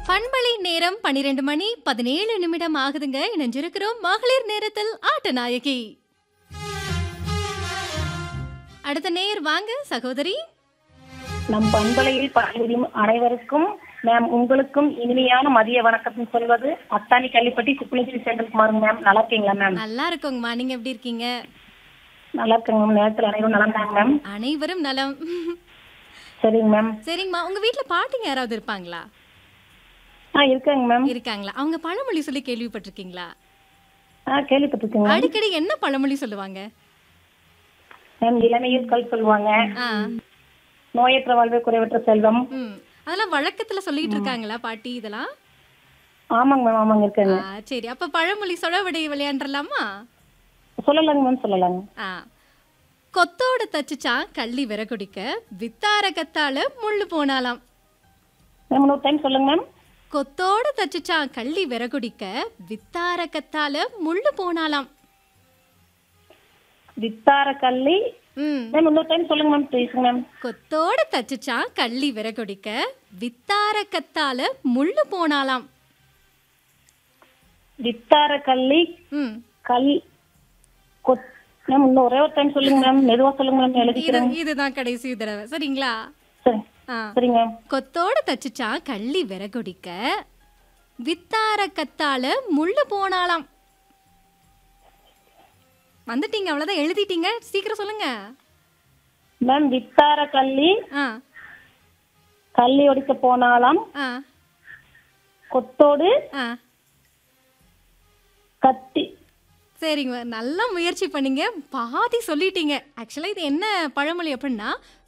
பண்பலை நேரம் பன்னிரெண்டு மணி பதினேழு நிமிடம் ஆகுதுங்க இணைஞ்சிருக்கிறோம் மகளிர் நேரத்தில் ஆட்ட நாயகி அடுத்த நேர் வாங்க சகோதரி நம் பண்பலையில் பணிபுரியும் அனைவருக்கும் மேம் உங்களுக்கும் இனிமையான மதிய வணக்கம் சொல்வது அத்தானி கள்ளிப்பட்டி சுப்புலட்சுமி செந்தில்குமார் மேம் நல்லா இருக்கீங்களா மேம் நல்லா இருக்கோங்கம்மா நீங்க எப்படி இருக்கீங்க நல்லா இருக்கேங்க மேம் நேரத்தில் அனைவரும் நல்லா இருந்தாங்க மேம் அனைவரும் நலம் சரிங்க மேம் சரிங்கம்மா உங்க வீட்ல பாட்டிங்க யாராவது இருப்பாங்களா ஆ இருக்காங்க மேம் இருக்காங்களா அவங்க பழமொழி சொல்லி கேள்விப்பட்டிருக்கீங்களா ஆ கேள்விப்பட்டிருக்கேங்க மேம் அடிக்கடி என்ன பழமொழி சொல்லுவாங்க மேம் இளமையில் கல் சொல்லுவாங்க ஆ நோயற்ற வாழ்வே குறைவற்ற செல்வம் ம் அதெல்லாம் வழக்கத்துல சொல்லிட்டு இருக்காங்களா பாட்டி இதெல்லாம் ஆமாங்க மேம் ஆமாங்க இருக்காங்க ஆ, சரி அப்ப பழமொழி சொலவடை விளையாண்டுலாமா சொல்லலாங்க மேம் சொல்லலாங்க ஆ கொத்தோட தச்சுச்சான் கள்ளி விறகுடிக்க வித்தார கத்தால முள்ளு போனாலாம் மேம் இன்னொரு டைம் சொல்லுங்க மேம் கொத்தோட தச்சுச்சான் கள்ளி விறகுடிக்க வித்தார கத்தால முள்ளு போனாலாம் வித்தார கள்ளி ம் மேம் இன்னொரு டைம் சொல்லுங்க மேம் ப்ளீஸ் மேம் கொத்தோட தச்சுச்சான் கள்ளி விறகுடிக்க வித்தார கத்தால முள்ளு போனாலாம் வித்தார கள்ளி ம் கல் கொத் மேம் இன்னும் ஒரே ஒரு டைம் சொல்லுங்க மேம் மெதுவா சொல்லுங்க மேம் இது எழுதிக்கிறேன் இதுதான் கடைசி தடவை சரிங்களா சரி ஆ சரிங்க மேம் கொத்தோட தச்சுச்சான் கள்ளி விறகுடிக்க வித்தார கத்தால முள்ளு போனாலாம் வந்துட்டீங்க அவ்வளவுதான் எழுதிட்டீங்க சீக்கிரம் சொல்லுங்க மேம் வித்தார கள்ளி ஆ கள்ளி ஒடிக்க போனாலாம் ஆ கொத்தோடு ஆ கத்தி சரிங்க நல்லா முயற்சி பண்ணீங்க பாதி சொல்லிட்டீங்க ஆக்சுவலாக இது என்ன பழமொழி அப்படின்னா